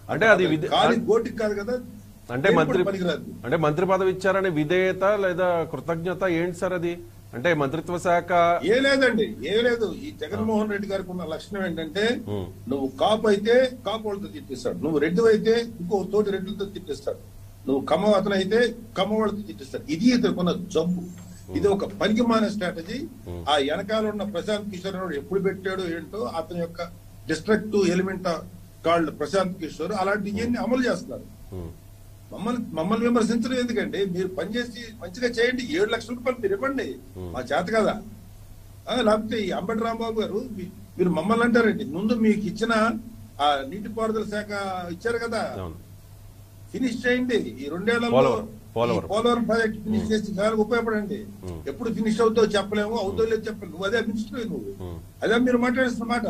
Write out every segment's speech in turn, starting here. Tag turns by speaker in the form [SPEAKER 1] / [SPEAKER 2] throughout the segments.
[SPEAKER 1] అంటే అది విధి-
[SPEAKER 2] కానీ గోటికి కాదు కదా
[SPEAKER 1] అంటే
[SPEAKER 2] దేనికి
[SPEAKER 1] మంత్రి
[SPEAKER 2] కూడా పనికిరాదు
[SPEAKER 1] అంటే మంత్రి పదవి ఇచ్చారనే విధేయత లేదా కృతజ్ఞత ఏంటి సార్ అది అంటే మంత్రిత్వ శాఖ
[SPEAKER 2] ఏ లేదండి ఏ లేదు ఈ జగన్మోహన్ రెడ్డి గారికి ఉన్న లక్షణం ఏంటంటే
[SPEAKER 1] ఉమ్,
[SPEAKER 2] నువ్వు కాపు అయితే కాపు వాళ్ళతో తిట్టిస్తాడు నువ్వు రెడ్డి అయితే ఇంకో తోటి రెడ్డిలతో తిట్టిస్తాడు నువ్వు కమ్మ అతను అయితే కమ్మ వాళ్ళతో తిట్టిస్తాడు ఇది ఇతరుకున్న జబ్బు ఇది ఒక పనికిమాన స్ట్రాటజీ ఆ వెనకాల ఉన్న ప్రశాంత్ కిషోర్ గారు ఎప్పుడు పెట్టాడు ఏంటో అతని యొక్క destructive element called Prashant Kishor అలాంటివన్నీ అమలు చేస్తున్నారు
[SPEAKER 1] ఉమ్,
[SPEAKER 2] మమ్మల్ని మమ్మల్ని విమర్శించడం ఎందుకండి మీరు పనిచేసి మంచిగా చేయండి ఏడు లక్షల రూపాయలు మీరు ఇవ్వండి మా చేత కదా ఆ, లేకపోతే ఈ అంబటి రాంబాబు గారు మీ- మీరు మమ్మల్ని అంటారండి ముందు మీకు ఇచ్చిన ఆ నీటిపారుదల శాఖ ఇచ్చారు కదా
[SPEAKER 1] అవును
[SPEAKER 2] ఫినిష్ చేయండి ఈ రెండేళ్లలో
[SPEAKER 1] పోలవరం, పోలవరం.
[SPEAKER 2] ఈ పోలవరం ప్రాజెక్ట్ ఫినిష్ చేసి కాలకు ఉపయోగపడండి
[SPEAKER 1] ఉమ్.
[SPEAKER 2] ఎప్పుడు ఫినిష్ అవుతావు చెప్పలేము అవుతావు లేదు చెప్పలేము నువ్వు అదే మినిస్టర్ నువ్వు
[SPEAKER 1] ఉమ్,
[SPEAKER 2] అదే మీరు మాట్లాడుతున్న మాట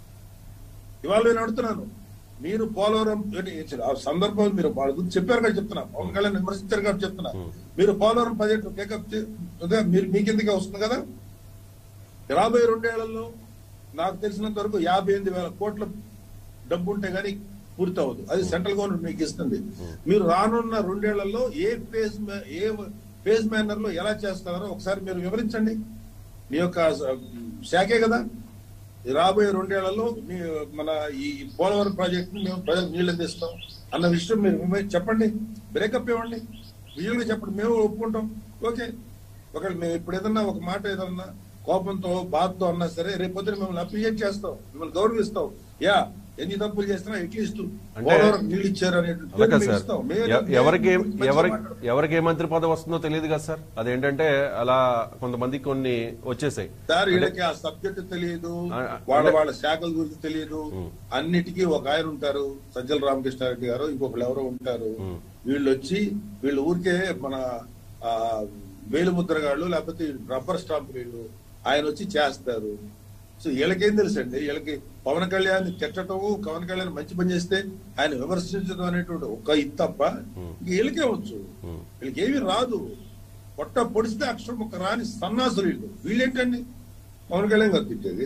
[SPEAKER 2] ఇవాళ నేను అడుగుతున్నాను మీరు పోలవరం ఏంటి, ఆ సందర్భం మీరు వాళ్ళ గురించి చెప్పారు కదా చెప్తున్నా పవన్ కళ్యాణ్ విమర్శించారు కాబట్టి చెప్తున్నా మీరు పోలవరం ప్రాజెక్ట్ టేకప్ చే- అదే మీరు మీ కిందకే వస్తుంది కదా రాబోయే రెండేళ్లలో నాకు తెలిసినంత వరకు యాభై ఎనిమిది వేల కోట్ల డబ్బు ఉంటే గానీ పూర్తి అవ్వదు అది సెంట్రల్ గవర్నమెంట్ మీకు ఇస్తుంది మీరు రానున్న రెండేళ్లలో ఏ ఫేజ్ మే- ఏ ఫేజ్ మేనర్ లో ఎలా చేస్తారో ఒకసారి మీరు వివరించండి మీ యొక్క స- శాఖే కదా ఈ రాబోయే రెండేళ్లలో మీ మన ఈ పోలవరం ప్రాజెక్ట్ మేము ప్రజలకు నీళ్ళు అందిస్తాం అన్న విషయం మీరు విమ- చెప్పండి బ్రేకప్ ఇవ్వండి విజువల్గా చెప్పండి మేము ఒప్పుకుంటాం ఓకే ఒకవేళ మేము ఇప్పుడు ఏదన్నా ఒక మాట ఏదన్నా కోపంతో బాధతో అన్నా సరే రేపు పొద్దున మిమ్మల్ని అప్రిషియేట్ చేస్తాం మిమ్మల్ని గౌరవిస్తాం యా ఎన్ని తప్పులు చేసినా అట్లీస్ట్
[SPEAKER 1] అంటే-
[SPEAKER 2] పోలవరం నీళ్ళు ఇచ్చారు అనేటువంటి
[SPEAKER 1] అలాగే
[SPEAKER 2] మేము
[SPEAKER 1] సార్
[SPEAKER 2] ఇస్తాం. మేము-
[SPEAKER 1] ఎ- ఎవరికి
[SPEAKER 2] మేము మంచిగా
[SPEAKER 1] ఎవరి
[SPEAKER 2] మాట్లాడతాం.
[SPEAKER 1] ఎవరికి ఏ మంత్రి పదవి వస్తుందో తెలియదు కదా సార్ అదేంటంటే అలా కొంతమందికి కొన్ని వచ్చేసాయి
[SPEAKER 2] సార్ వీళ్ళకి ఆ సబ్జెక్ట్ తెలియదు
[SPEAKER 1] ఆ-
[SPEAKER 2] వాళ్ళ
[SPEAKER 1] అంటే-
[SPEAKER 2] వాళ్ళ శాఖల గురించి తెలియదు అన్నిటికీ ఒక ఆయన ఉంటారు సజ్జల రామకృష్ణారెడ్డి గారు ఇంకొకరు ఎవరో ఉంటారు వీళ్ళు వచ్చి వీళ్ళు ఊరికే మన ఆ వేలుముద్రగాళ్ళు లేకపోతే రబ్బర్ స్టాంప్ వీళ్ళు ఆయన వచ్చి చేస్తారు సో వీళ్ళకేం తెలుసండి వీళ్ళకి పవన్ కళ్యాణ్ తిట్టడం పవన్ కళ్యాణ్ మంచి పని చేస్తే ఆయన విమర్శించడం అనేటువంటి ఒక ఇది తప్ప ఇంక వీళ్ళకే వచ్చు వీళ్ళకి ఏమీ రాదు పొట్ట పొడిస్తే అక్షరం ఒక రాని సన్నాసులు వీళ్ళు వీళ్ళేంటండి పవన్ కళ్యాణ్ గారు తిట్టేది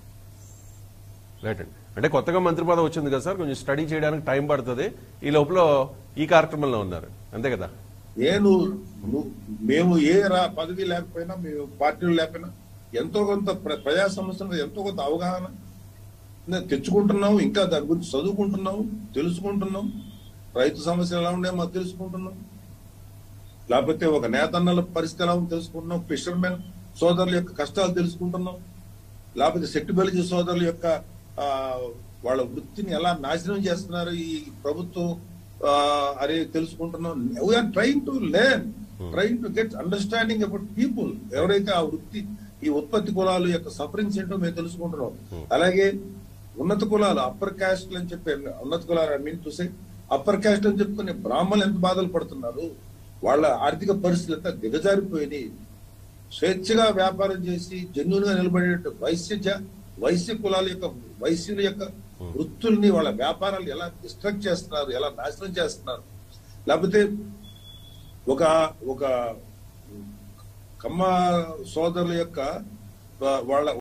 [SPEAKER 1] రైట్ అండి అంటే కొత్తగా మంత్రి పదవి వచ్చింది కదా సార్ కొంచెం స్టడీ చేయడానికి టైం పడుతుంది ఈ లోపల ఈ కార్యక్రమంలో ఉన్నారు అంతే కదా
[SPEAKER 2] నేను ను- మేము ఏ రా పదవి లేకపోయినా మేము పార్టీలు లేకపోయినా ఎంతో కొంత ప్ర- ప్రజా సమస్యల మీద ఎంతో కొంత అవగాహన నే- తెచ్చుకుంటున్నాం ఇంకా దాని గురించి చదువుకుంటున్నాం తెలుసుకుంటున్నాం రైతు సమస్యలు ఎలా ఉండే మాకు తెలుసుకుంటున్నాం లేకపోతే ఒక నేతన్నల పరిస్థితి ఎలా ఉందో తెలుసుకుంటున్నాం ఫిషర్మెన్ సోదరుల యొక్క కష్టాలు తెలుసుకుంటున్నాం లేకపోతే సెట్టుబెలిజీ సోదరుల యొక్క ఆ, వాళ్ళ వృత్తిని ఎలా నాశనం చేస్తున్నారు ఈ ప్రభుత్వం ఆ, అని తెలుసుకుంటున్నాం we're trying to learn trying to get understanding about people ఎవరైతే ఆ వృత్తి ఈ ఉత్పత్తి కులాలు యొక్క సఫరింగ్స్ ఏంటో మేము తెలుసుకుంటున్నాం అలాగే ఉన్నత కులాలు అప్పర్ క్యాస్ట్ అని చెప్పి ఉన్నత కులాలు I mean to say upper caste అని చెప్పుకునే బ్రాహ్మణులు ఎంత బాధలు పడుతున్నారు వాళ్ళ ఆర్థిక పరిస్థితులు ఎంత దిగజారిపోయినాయి స్వేచ్ఛగా వ్యాపారం చేసి జెన్యున్ గా నిలబడే వైశ్య జా- వైశ్య కులాల యొక్క వైశ్యుల యొక్క వృత్తుల్ని వాళ్ళ వ్యాపారాలు ఎలా డిస్ట్రక్ట్ చేస్తున్నారు ఎలా నాశనం చేస్తున్నారు లేకపోతే ఒక ఒక కమ్మ సోదరుల యొక్క ఆ, వాళ్ళ